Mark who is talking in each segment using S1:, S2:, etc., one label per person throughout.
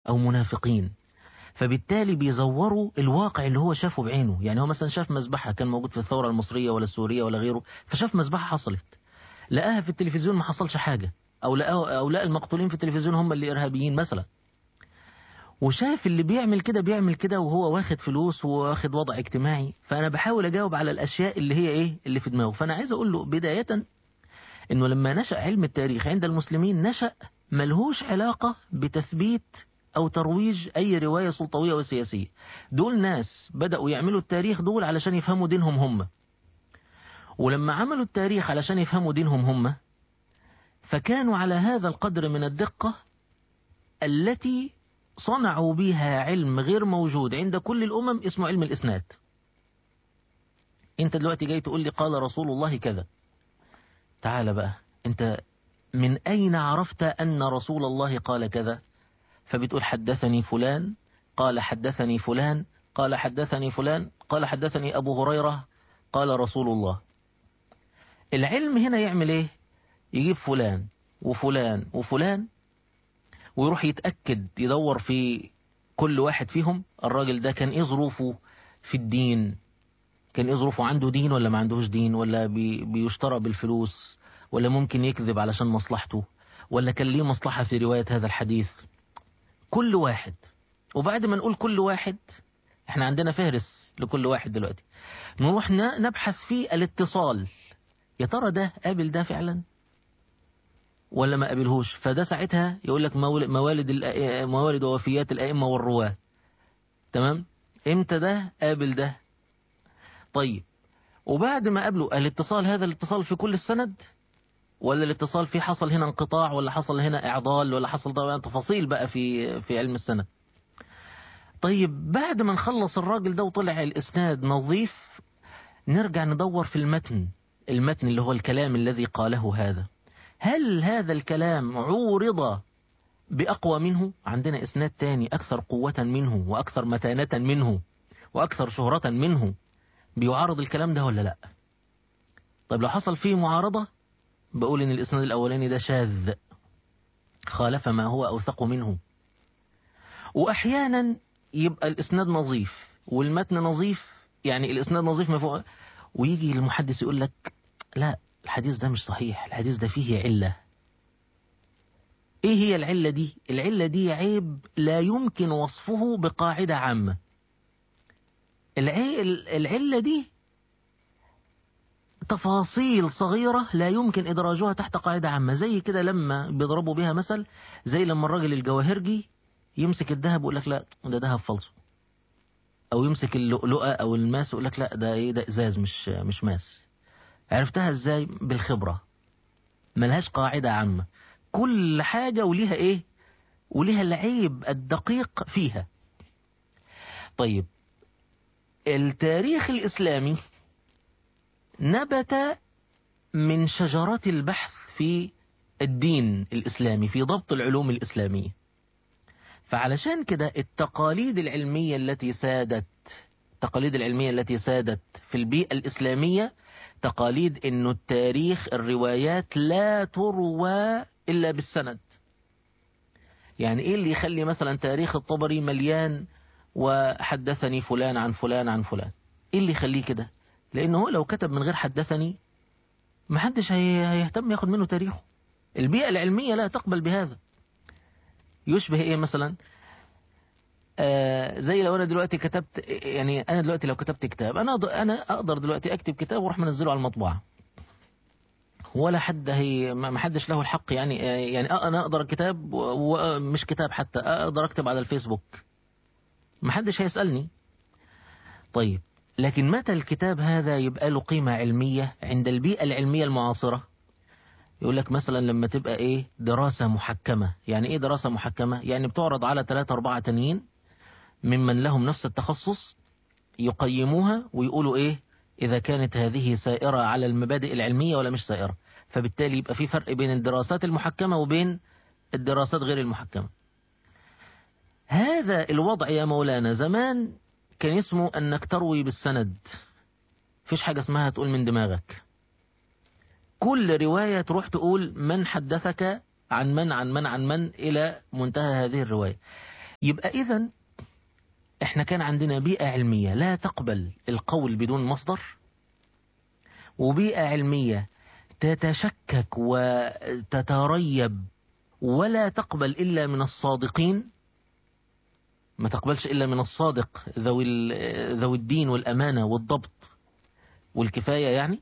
S1: أو منافقين فبالتالي بيزوروا الواقع اللي هو شافه بعينه يعني هو مثلا شاف مذبحة كان موجود في الثورة المصرية ولا السورية ولا غيره فشاف مذبحة حصلت لقاها في التلفزيون ما حصلش حاجة أو لقاه أو لقى المقتولين في التلفزيون هم اللي إرهابيين مثلا وشاف اللي بيعمل كده بيعمل كده وهو واخد فلوس وواخد وضع اجتماعي فأنا بحاول أجاوب على الأشياء اللي هي إيه اللي في دماغه فأنا عايز أقول له بداية إنه لما نشأ علم التاريخ عند المسلمين نشأ ملهوش علاقة بتثبيت أو ترويج أي رواية سلطوية وسياسية دول ناس بدأوا يعملوا التاريخ دول علشان يفهموا دينهم هم ولما عملوا التاريخ علشان يفهموا دينهم هم فكانوا على هذا القدر من الدقة التي صنعوا بها علم غير موجود عند كل الأمم اسمه علم الإسناد انت دلوقتي جاي تقول لي قال رسول الله كذا تعال بقى انت من أين عرفت أن رسول الله قال كذا فبتقول حدثني فلان قال حدثني فلان قال حدثني فلان قال حدثني أبو هريرة قال رسول الله العلم هنا يعمل ايه يجيب فلان وفلان وفلان ويروح يتأكد يدور في كل واحد فيهم الراجل ده كان ايه ظروفه في الدين كان ايه ظروفه عنده دين ولا ما عندهوش دين ولا بي بيشترى بالفلوس ولا ممكن يكذب علشان مصلحته ولا كان ليه مصلحة في رواية هذا الحديث كل واحد وبعد ما نقول كل واحد احنا عندنا فهرس لكل واحد دلوقتي نروح نبحث في الاتصال يا ترى ده قابل ده فعلا ولا ما قابلهوش فده ساعتها يقول لك موالد موالد ووفيات الائمه والرواه تمام امتى ده قابل ده طيب وبعد ما قابله الاتصال هذا الاتصال في كل السند ولا الاتصال فيه حصل هنا انقطاع ولا حصل هنا اعضال ولا حصل طبعا تفاصيل بقى في في علم السند طيب بعد ما نخلص الراجل ده وطلع الاسناد نظيف نرجع ندور في المتن المتن اللي هو الكلام الذي قاله هذا هل هذا الكلام عورض بأقوى منه عندنا إسناد تاني أكثر قوة منه وأكثر متانة منه وأكثر شهرة منه بيعارض الكلام ده ولا لا طيب لو حصل فيه معارضة بقول إن الإسناد الأولاني ده شاذ خالف ما هو أوثق منه وأحيانا يبقى الإسناد نظيف والمتن نظيف يعني الإسناد نظيف ما فوق ويجي المحدث يقول لك لا الحديث ده مش صحيح الحديث ده فيه علة ايه هي العلة دي العلة دي عيب لا يمكن وصفه بقاعدة عامة العلة دي تفاصيل صغيرة لا يمكن إدراجها تحت قاعدة عامة زي كده لما بيضربوا بها مثل زي لما الراجل الجواهرجي يمسك الذهب ويقول لك لا ده ذهب فلسو أو يمسك اللؤلؤة أو الماس ويقول لك لا ده إيه ده إزاز مش مش ماس عرفتها إزاي بالخبرة ملهاش قاعدة عامة كل حاجة وليها إيه وليها العيب الدقيق فيها طيب التاريخ الإسلامي نبت من شجرات البحث في الدين الإسلامي في ضبط العلوم الإسلامية فعلشان كده التقاليد العلمية التي سادت التقاليد العلمية التي سادت في البيئة الإسلامية تقاليد انه التاريخ الروايات لا تروى الا بالسند يعني ايه اللي يخلي مثلا تاريخ الطبري مليان وحدثني فلان عن فلان عن فلان ايه اللي يخليه كده لانه هو لو كتب من غير حدثني محدش هيهتم ياخد منه تاريخه البيئة العلمية لا تقبل بهذا يشبه ايه مثلا آه زي لو انا دلوقتي كتبت يعني انا دلوقتي لو كتبت كتاب انا انا اقدر دلوقتي اكتب كتاب واروح منزله على المطبعه ولا حد هي ما حدش له الحق يعني يعني انا اقدر كتاب ومش كتاب حتى اقدر اكتب على الفيسبوك ما حدش هيسالني طيب لكن متى الكتاب هذا يبقى له قيمه علميه عند البيئه العلميه المعاصره يقول لك مثلا لما تبقى ايه دراسه محكمه يعني ايه دراسه محكمه يعني بتعرض على ثلاثة أربعة تانيين ممن لهم نفس التخصص يقيموها ويقولوا ايه اذا كانت هذه سائرة على المبادئ العلمية ولا مش سائرة فبالتالي يبقى في فرق بين الدراسات المحكمة وبين الدراسات غير المحكمة هذا الوضع يا مولانا زمان كان اسمه انك تروي بالسند فيش حاجة اسمها تقول من دماغك كل رواية تروح تقول من حدثك عن من عن من عن من إلى منتهى هذه الرواية يبقى إذا احنا كان عندنا بيئة علمية لا تقبل القول بدون مصدر وبيئة علمية تتشكك وتتريب ولا تقبل إلا من الصادقين ما تقبلش إلا من الصادق ذوي, ذوي الدين والأمانة والضبط والكفاية يعني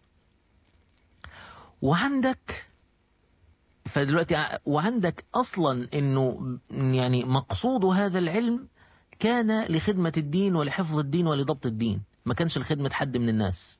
S1: وعندك فدلوقتي وعندك أصلا أنه يعني مقصود هذا العلم كان لخدمة الدين ولحفظ الدين ولضبط الدين ما كانش لخدمة حد من الناس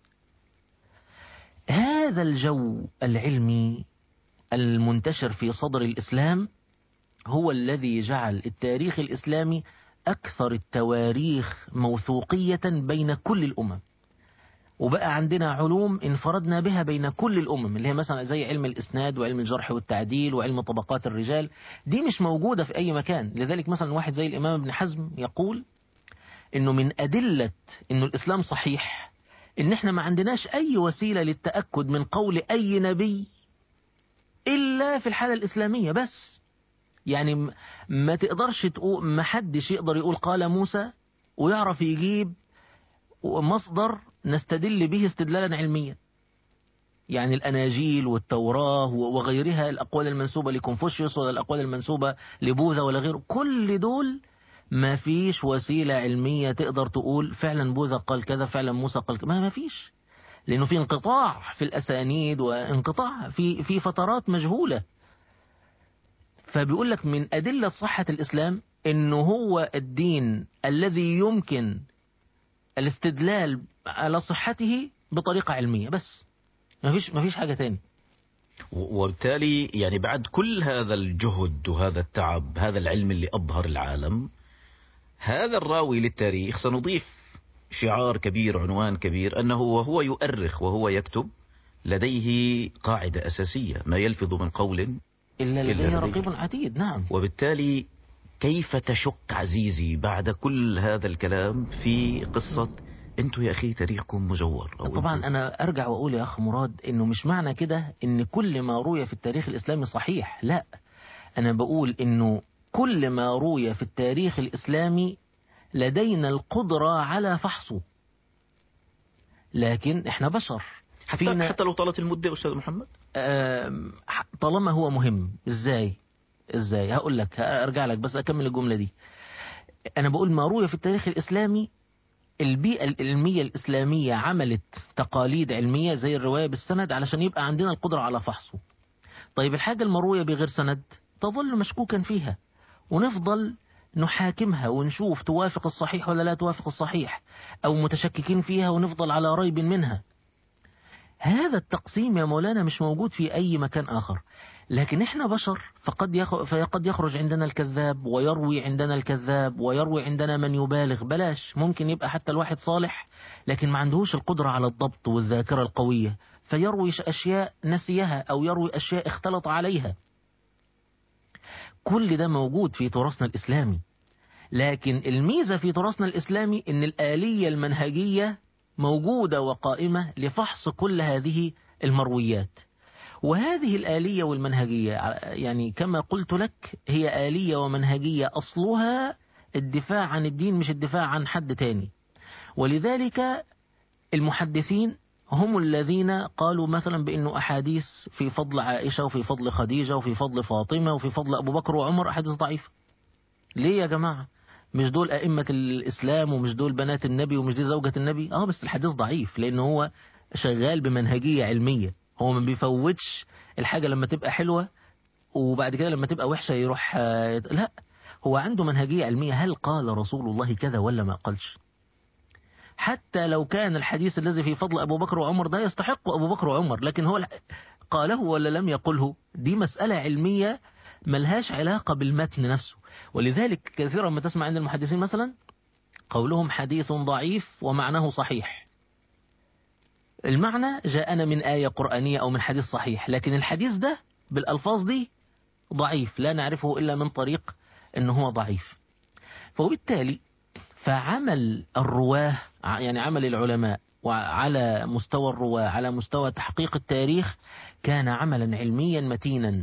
S1: هذا الجو العلمي المنتشر في صدر الإسلام هو الذي جعل التاريخ الإسلامي أكثر التواريخ موثوقية بين كل الأمم وبقى عندنا علوم انفردنا بها بين كل الأمم اللي هي مثلا زي علم الإسناد وعلم الجرح والتعديل وعلم طبقات الرجال دي مش موجودة في أي مكان لذلك مثلا واحد زي الإمام ابن حزم يقول إنه من أدلة إنه الإسلام صحيح إن إحنا ما عندناش أي وسيلة للتأكد من قول أي نبي إلا في الحالة الإسلامية بس يعني ما تقدرش تقول ما حدش يقدر يقول قال موسى ويعرف يجيب مصدر نستدل به استدلالا علميا يعني الأناجيل والتوراة وغيرها الأقوال المنسوبة لكونفوشيوس ولا الأقوال المنسوبة لبوذا ولا غيره كل دول ما فيش وسيلة علمية تقدر تقول فعلا بوذا قال كذا فعلا موسى قال كذا ما ما فيش لأنه في انقطاع في الأسانيد وانقطاع في في فترات مجهولة فبيقول لك من أدلة صحة الإسلام إنه هو الدين الذي يمكن الاستدلال على صحته بطريقة علمية بس ما فيش ما فيش حاجة تاني
S2: وبالتالي يعني بعد كل هذا الجهد وهذا التعب هذا العلم اللي أبهر العالم هذا الراوي للتاريخ سنضيف شعار كبير عنوان كبير أنه وهو يؤرخ وهو يكتب لديه قاعدة أساسية ما يلفظ من قول
S1: إلا لديه رقيب عتيد نعم
S2: وبالتالي كيف تشك عزيزي بعد كل هذا الكلام في قصة انتوا يا اخي تاريخكم مزور
S1: أو طبعا انتو... انا ارجع واقول يا اخ مراد انه مش معنى كده ان كل ما روي في التاريخ الاسلامي صحيح لا انا بقول انه كل ما روي في التاريخ الاسلامي لدينا القدرة على فحصه لكن احنا بشر
S2: حتى, فينا... حتى لو طالت المدة أستاذ محمد
S1: آه طالما هو مهم ازاي ازاي هقول لك ارجع لك بس اكمل الجملة دي انا بقول ما روي في التاريخ الاسلامي البيئة العلمية الإسلامية عملت تقاليد علمية زي الرواية بالسند علشان يبقى عندنا القدرة على فحصه طيب الحاجة المروية بغير سند تظل مشكوكا فيها ونفضل نحاكمها ونشوف توافق الصحيح ولا لا توافق الصحيح أو متشككين فيها ونفضل على ريب منها هذا التقسيم يا مولانا مش موجود في أي مكان آخر لكن احنا بشر فقد يخ... فقد يخرج عندنا الكذاب ويروي عندنا الكذاب ويروي عندنا من يبالغ بلاش ممكن يبقى حتى الواحد صالح لكن ما عندهوش القدرة على الضبط والذاكرة القوية فيروي أشياء نسيها أو يروي أشياء اختلط عليها كل ده موجود في تراثنا الإسلامي لكن الميزة في تراثنا الإسلامي إن الآلية المنهجية موجودة وقائمة لفحص كل هذه المرويات وهذه الآلية والمنهجية يعني كما قلت لك هي آلية ومنهجية أصلها الدفاع عن الدين مش الدفاع عن حد تاني ولذلك المحدثين هم الذين قالوا مثلا بأنه أحاديث في فضل عائشة وفي فضل خديجة وفي فضل فاطمة وفي فضل أبو بكر وعمر أحاديث ضعيفة ليه يا جماعة مش دول أئمة الإسلام ومش دول بنات النبي ومش دي زوجة النبي اه بس الحديث ضعيف لأنه هو شغال بمنهجية علمية هو ما بيفوتش الحاجة لما تبقى حلوة وبعد كده لما تبقى وحشة يروح لا هو عنده منهجية علمية هل قال رسول الله كذا ولا ما قالش حتى لو كان الحديث الذي في فضل أبو بكر وعمر ده يستحق أبو بكر وعمر لكن هو قاله ولا لم يقله دي مسألة علمية ملهاش علاقة بالمتن نفسه ولذلك كثيرا ما تسمع عند المحدثين مثلا قولهم حديث ضعيف ومعناه صحيح المعنى جاءنا من آية قرآنية أو من حديث صحيح لكن الحديث ده بالألفاظ دي ضعيف لا نعرفه إلا من طريق أنه هو ضعيف فبالتالي فعمل الرواه يعني عمل العلماء وعلى مستوى الرواة على مستوى تحقيق التاريخ كان عملا علميا متينا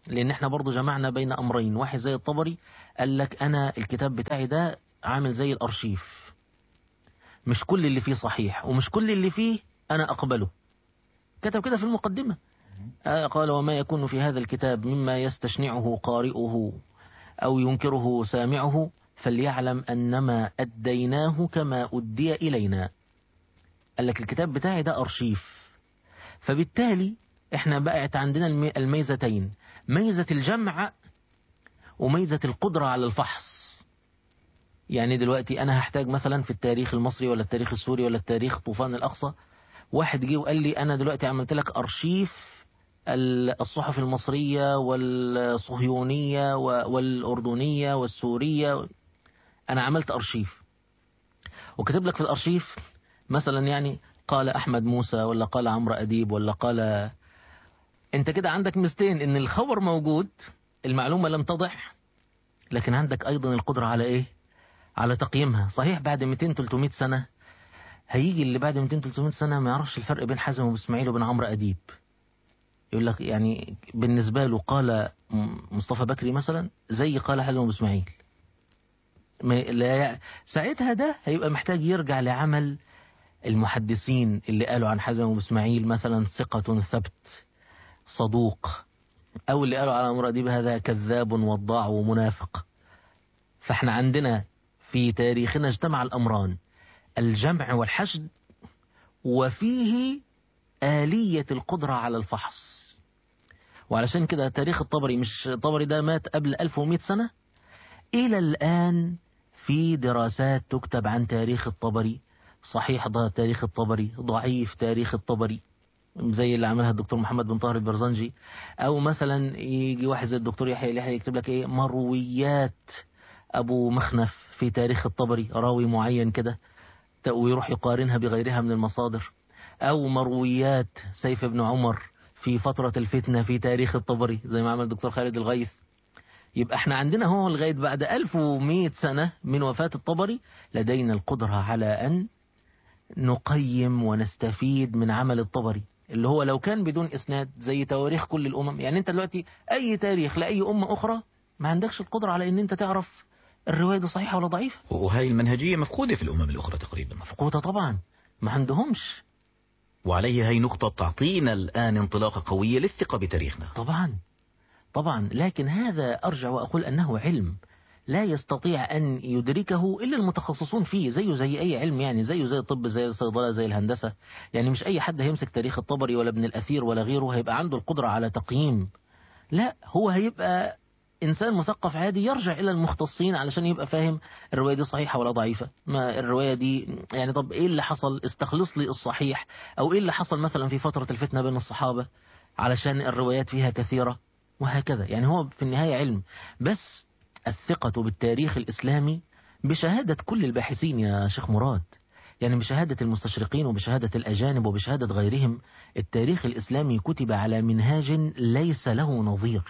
S1: لان احنا برضو جمعنا بين امرين واحد زي الطبري قال لك انا الكتاب بتاعي ده عامل زي الارشيف مش كل اللي فيه صحيح ومش كل اللي فيه انا اقبله كتب كده في المقدمة آه قال وما يكون في هذا الكتاب مما يستشنعه قارئه أو ينكره سامعه فليعلم أنما أديناه كما أدي إلينا قال لك الكتاب بتاعي ده أرشيف فبالتالي احنا بقت عندنا المي- الميزتين ميزة الجمع وميزة القدرة على الفحص يعني دلوقتي أنا هحتاج مثلا في التاريخ المصري ولا التاريخ السوري ولا التاريخ طوفان الأقصى واحد جه وقال لي أنا دلوقتي عملت لك أرشيف ال- الصحف المصرية والصهيونية و- والأردنية والسورية أنا عملت أرشيف وكتب لك في الأرشيف مثلا يعني قال أحمد موسى ولا قال عمرو أديب ولا قال أنت كده عندك ميزتين إن الخبر موجود المعلومة لم تضح لكن عندك أيضا القدرة على إيه؟ على تقييمها صحيح بعد 200 300 سنة هيجي اللي بعد 200 300 سنة ما يعرفش الفرق بين حازم واسماعيل وبين عمرو أديب يقول لك يعني بالنسبة له قال م- مصطفى بكري مثلا زي قال حازم واسماعيل ما لا يع- ساعتها ده هيبقى محتاج يرجع لعمل المحدثين اللي قالوا عن حازم واسماعيل مثلا ثقة ثبت صدوق أو اللي قالوا على عمرو أديب هذا كذاب وضاع ومنافق فاحنا عندنا في تاريخنا اجتمع الأمران الجمع والحشد وفيه آلية القدرة على الفحص وعلشان كده تاريخ الطبري مش الطبري ده مات قبل 1100 سنة إلى الآن في دراسات تكتب عن تاريخ الطبري صحيح ده تاريخ الطبري ضعيف تاريخ الطبري زي اللي عملها الدكتور محمد بن طاهر البرزنجي او مثلا يجي واحد زي الدكتور يحيى يحيى يكتب لك ايه مرويات ابو مخنف في تاريخ الطبري راوي معين كده ت- ويروح يقارنها بغيرها من المصادر او مرويات سيف بن عمر في فترة الفتنة في تاريخ الطبري زي ما عمل الدكتور خالد الغيث يبقى احنا عندنا هو لغاية بعد 1100 سنة من وفاة الطبري لدينا القدرة على أن نقيم ونستفيد من عمل الطبري اللي هو لو كان بدون إسناد زي تواريخ كل الأمم يعني أنت دلوقتي أي تاريخ لأي أمة أخرى ما عندكش القدرة على أن أنت تعرف الرواية دي صحيحة ولا ضعيفة
S2: وهذه المنهجية مفقودة في الأمم الأخرى تقريبا
S1: مفقودة طبعا ما عندهمش
S2: وعليه هي نقطة تعطينا الآن انطلاقة قوية للثقة بتاريخنا
S1: طبعا طبعا لكن هذا أرجع وأقول أنه علم لا يستطيع أن يدركه إلا المتخصصون فيه زيه زي أي علم يعني زيه زي الطب زي الصيدلة زي الهندسة يعني مش أي حد هيمسك تاريخ الطبري ولا ابن الأثير ولا غيره هيبقى عنده القدرة على تقييم لا هو هيبقى إنسان مثقف عادي يرجع إلى المختصين علشان يبقى فاهم الرواية دي صحيحة ولا ضعيفة ما الرواية دي يعني طب إيه اللي حصل استخلص لي الصحيح أو إيه اللي حصل مثلا في فترة الفتنة بين الصحابة علشان الروايات فيها كثيرة وهكذا يعني هو في النهاية علم بس الثقة بالتاريخ الإسلامي بشهادة كل الباحثين يا شيخ مراد يعني بشهادة المستشرقين وبشهادة الأجانب وبشهادة غيرهم التاريخ الإسلامي كتب على منهاج ليس له نظير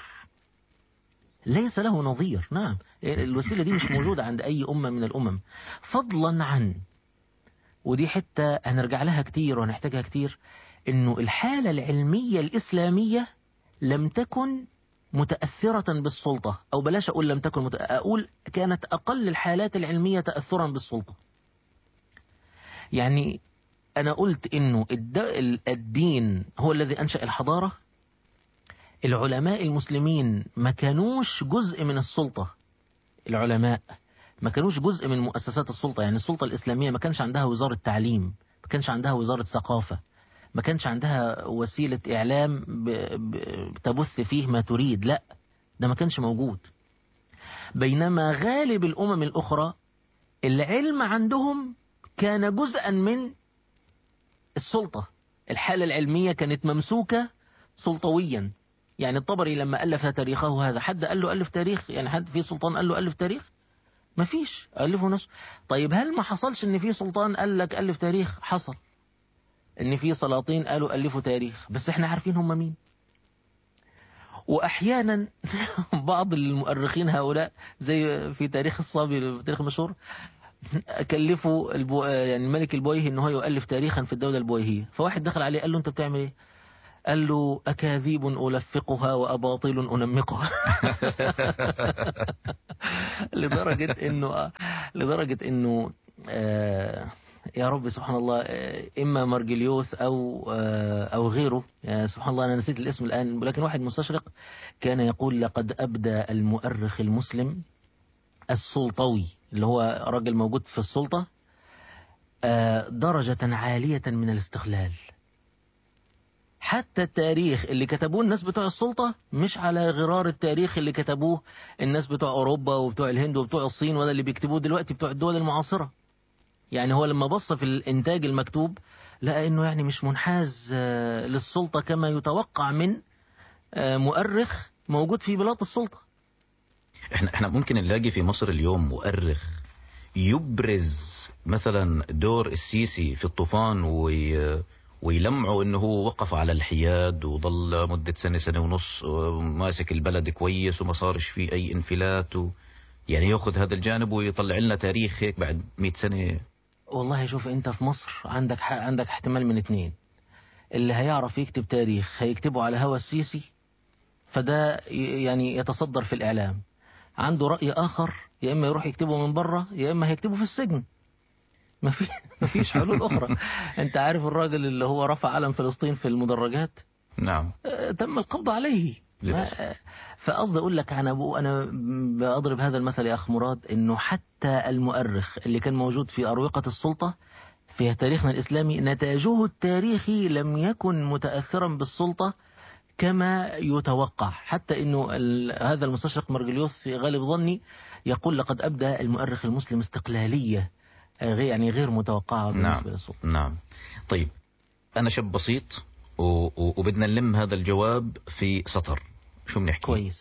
S1: ليس له نظير نعم الوسيلة دي مش موجودة عند أي أمة من الأمم فضلا عن ودي حتة هنرجع لها كتير وهنحتاجها كتير إنه الحالة العلمية الإسلامية لم تكن متأثرة بالسلطة أو بلاش أقول لم تكن مت... أقول كانت أقل الحالات العلمية تأثرا بالسلطة يعني أنا قلت إنه الد... الدين هو الذي أنشأ الحضارة العلماء المسلمين ما كانوش جزء من السلطة العلماء ما كانوش جزء من مؤسسات السلطة يعني السلطة الإسلامية ما كانش عندها وزارة تعليم ما كانش عندها وزارة ثقافة ما كانش عندها وسيلة إعلام ب... ب... تبث فيه ما تريد لا ده ما كانش موجود بينما غالب الأمم الأخرى العلم عندهم كان جزءا من السلطة الحالة العلمية كانت ممسوكة سلطويا يعني الطبري لما ألف تاريخه هذا حد قال له ألف تاريخ يعني حد في سلطان قال له ألف تاريخ ما فيش ألفه نفسه طيب هل ما حصلش ان في سلطان قال لك ألف تاريخ حصل ان في سلاطين قالوا ألفوا تاريخ بس احنا عارفين هم مين واحيانا بعض المؤرخين هؤلاء زي في تاريخ الصابي التاريخ المشهور كلفوا البو... يعني الملك البويهي ان هو يؤلف تاريخا في الدولة البويهية فواحد دخل عليه قال له انت بتعمل ايه قال له أكاذيب ألفقها وأباطيل أنمقها لدرجة إنه لدرجة إنه آه يا رب سبحان الله آه، إما مرجليوس أو آه أو غيره يعني سبحان الله أنا نسيت الاسم الآن ولكن واحد مستشرق كان يقول لقد أبدى المؤرخ المسلم السلطوي اللي هو راجل موجود في السلطة آه درجة عالية من الاستغلال حتى التاريخ اللي كتبوه الناس بتوع السلطة مش على غرار التاريخ اللي كتبوه الناس بتوع أوروبا وبتوع الهند وبتوع الصين ولا اللي بيكتبوه دلوقتي بتوع الدول المعاصرة يعني هو لما بص في الإنتاج المكتوب لقى إنه يعني مش منحاز آه، للسلطة كما يتوقع من آه، مؤرخ موجود في بلاط السلطة
S2: احنا احنا ممكن نلاقي في مصر اليوم مؤرخ يبرز مثلا دور السيسي في الطوفان وي ويلمعوا انه هو وقف على الحياد وظل مدة سنة سنة ونص ماسك البلد كويس وما صارش فيه اي انفلات و يعني ياخذ هذا الجانب ويطلع لنا تاريخ هيك بعد 100 سنة
S1: والله شوف انت في مصر عندك ح- عندك احتمال من اتنين اللي هيعرف يكتب تاريخ هيكتبه على هوا السيسي فده ي- يعني يتصدر في الاعلام عنده رأي اخر يا اما يروح يكتبه من بره يا اما هيكتبه في السجن ما في ما فيش حلول اخرى انت عارف الراجل اللي هو رفع علم فلسطين في المدرجات
S2: نعم
S1: آه، تم القبض عليه
S2: للأسف.
S1: آه، فقصدي اقول لك انا بقو انا بضرب هذا المثل يا اخ مراد انه حتى المؤرخ اللي كان موجود في اروقه السلطه في تاريخنا الاسلامي نتاجه التاريخي لم يكن متاثرا بالسلطه كما يتوقع حتى انه ال- هذا المستشرق مرجليوس في غالب ظني يقول لقد ابدى المؤرخ المسلم استقلاليه آه، غير يعني غير متوقعه بالنسبه
S2: نعم
S1: للسلطه
S2: نعم طيب انا شاب بسيط و... و... وبدنا نلم هذا الجواب في سطر شو بنحكي
S1: كويس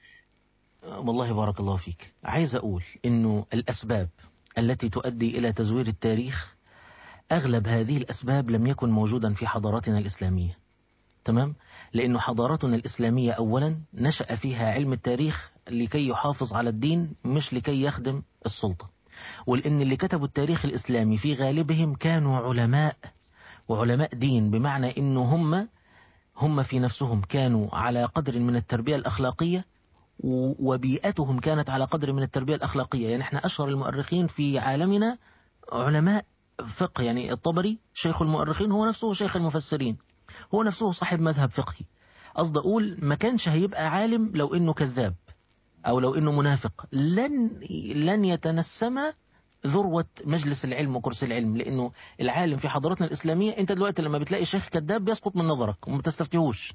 S1: والله بارك الله فيك عايز أقول أنه الأسباب التي تؤدي إلى تزوير التاريخ أغلب هذه الأسباب لم يكن موجودا في حضارتنا الإسلامية تمام؟ لأن حضارتنا الإسلامية أولا نشأ فيها علم التاريخ لكي يحافظ على الدين مش لكي يخدم السلطة ولأن اللي كتبوا التاريخ الإسلامي في غالبهم كانوا علماء وعلماء دين بمعنى أنه هم هم في نفسهم كانوا على قدر من التربية الأخلاقية و- وبيئتهم كانت على قدر من التربية الأخلاقية يعني احنا أشهر المؤرخين في عالمنا علماء فقه يعني الطبري شيخ المؤرخين هو نفسه شيخ المفسرين هو نفسه صاحب مذهب فقهي قصد أقول ما كانش هيبقى عالم لو إنه كذاب أو لو إنه منافق لن لن يتنسم ذروة مجلس العلم وكرسي العلم لأنه العالم في حضارتنا الإسلامية أنت دلوقتي لما بتلاقي شيخ كذاب بيسقط من نظرك وما تستفتيهوش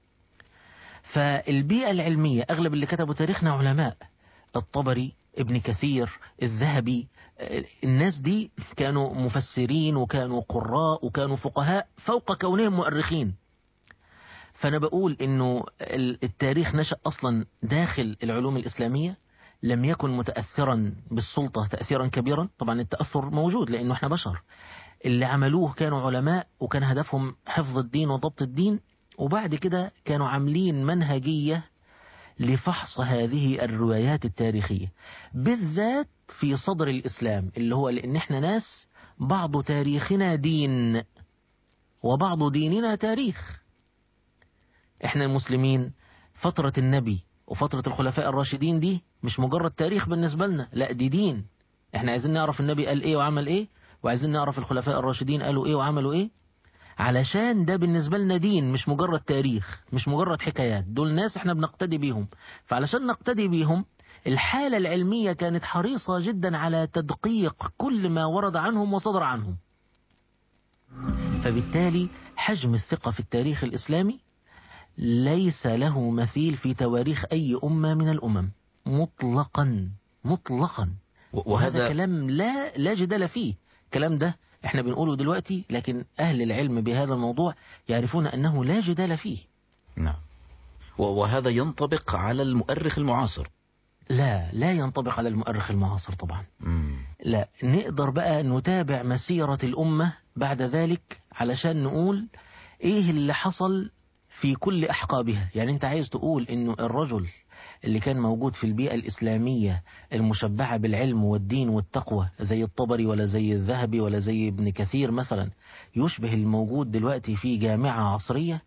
S1: فالبيئة العلمية أغلب اللي كتبوا تاريخنا علماء الطبري ابن كثير الذهبي آه، الناس دي كانوا مفسرين وكانوا قراء وكانوا فقهاء فوق كونهم مؤرخين فأنا بقول إنه ال- التاريخ نشأ أصلا داخل العلوم الإسلامية لم يكن متأثرا بالسلطة تأثيرا كبيرا طبعا التأثر موجود لأنه احنا بشر اللي عملوه كانوا علماء وكان هدفهم حفظ الدين وضبط الدين وبعد كده كانوا عاملين منهجية لفحص هذه الروايات التاريخية بالذات في صدر الإسلام اللي هو لأن احنا ناس بعض تاريخنا دين وبعض ديننا تاريخ احنا المسلمين فترة النبي وفترة الخلفاء الراشدين دي مش مجرد تاريخ بالنسبة لنا لا دي دين احنا عايزين نعرف النبي قال ايه وعمل ايه وعايزين نعرف الخلفاء الراشدين قالوا ايه وعملوا ايه علشان ده بالنسبة لنا دين مش مجرد تاريخ مش مجرد حكايات دول ناس احنا بنقتدي بيهم فعلشان نقتدي بيهم الحالة العلمية كانت حريصة جدا على تدقيق كل ما ورد عنهم وصدر عنهم فبالتالي حجم الثقة في التاريخ الإسلامي ليس له مثيل في تواريخ أي أمة من الأمم مطلقا مطلقا
S2: و-
S1: وهذا
S2: وهذا
S1: كلام لا لا جدال فيه الكلام ده احنا بنقوله دلوقتي لكن أهل العلم بهذا الموضوع يعرفون أنه لا جدال فيه
S2: نعم و- وهذا ينطبق على المؤرخ المعاصر
S1: لا لا ينطبق على المؤرخ المعاصر طبعا
S2: مم.
S1: لا نقدر بقى نتابع مسيرة الأمة بعد ذلك علشان نقول إيه اللي حصل في كل أحقابها يعني أنت عايز تقول إنه الرجل اللي كان موجود في البيئة الإسلامية المشبعة بالعلم والدين والتقوى زي الطبري ولا زي الذهبي ولا زي ابن كثير مثلا يشبه الموجود دلوقتي في جامعة عصرية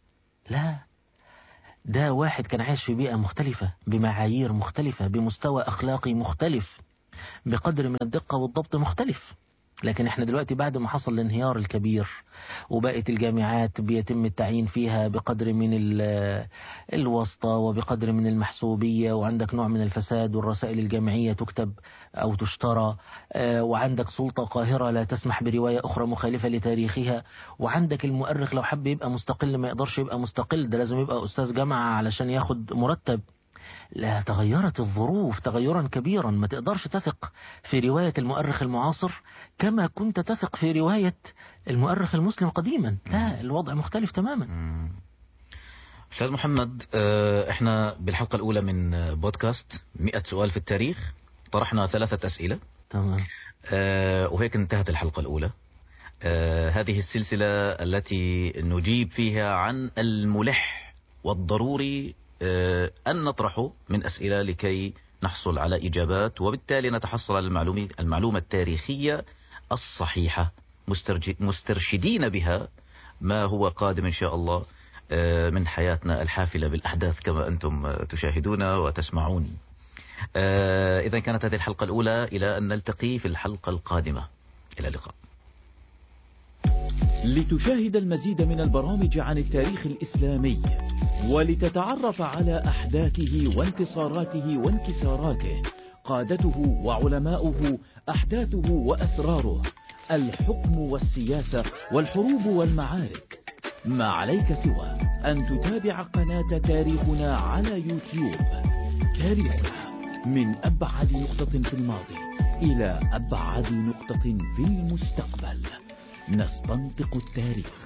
S1: لا ده واحد كان عايش في بيئة مختلفة بمعايير مختلفة بمستوى أخلاقي مختلف بقدر من الدقة والضبط مختلف لكن احنا دلوقتي بعد ما حصل الانهيار الكبير وبقت الجامعات بيتم التعيين فيها بقدر من ال- الواسطة وبقدر من المحسوبية وعندك نوع من الفساد والرسائل الجامعية تكتب أو تشترى آه، وعندك سلطة قاهرة لا تسمح برواية أخرى مخالفة لتاريخها وعندك المؤرخ لو حب يبقى مستقل ما يقدرش يبقى مستقل ده لازم يبقى أستاذ جامعة علشان ياخد مرتب لا تغيرت الظروف تغيرا كبيرا ما تقدرش تثق في رواية المؤرخ المعاصر كما كنت تثق في رواية المؤرخ المسلم قديما لا الوضع مختلف تماما
S2: مم. أستاذ محمد آه، احنا بالحلقة الأولى من آه، بودكاست 100 سؤال في التاريخ طرحنا ثلاثة أسئلة
S1: تمام
S2: آه، وهيك انتهت الحلقة الأولى آه، هذه السلسلة التي نجيب فيها عن الملح والضروري آه، أن نطرحه من أسئلة لكي نحصل على إجابات وبالتالي نتحصل على المعلومة, المعلومة التاريخية الصحيحة مسترج- مسترشدين بها ما هو قادم إن شاء الله آه، من حياتنا الحافلة بالأحداث كما أنتم آه، تشاهدون وتسمعون إذا كانت هذه الحلقة الأولى إلى أن نلتقي في الحلقة القادمة إلى اللقاء
S3: لتشاهد المزيد من البرامج عن التاريخ الإسلامي ولتتعرف على أحداثه وانتصاراته وانكساراته قادته وعلماؤه أحداثه وأسراره الحكم والسياسة والحروب والمعارك ما عليك سوى أن تتابع قناة تاريخنا على يوتيوب تاريخنا من أبعد نقطة في الماضي إلى أبعد نقطة في المستقبل نستنطق التاريخ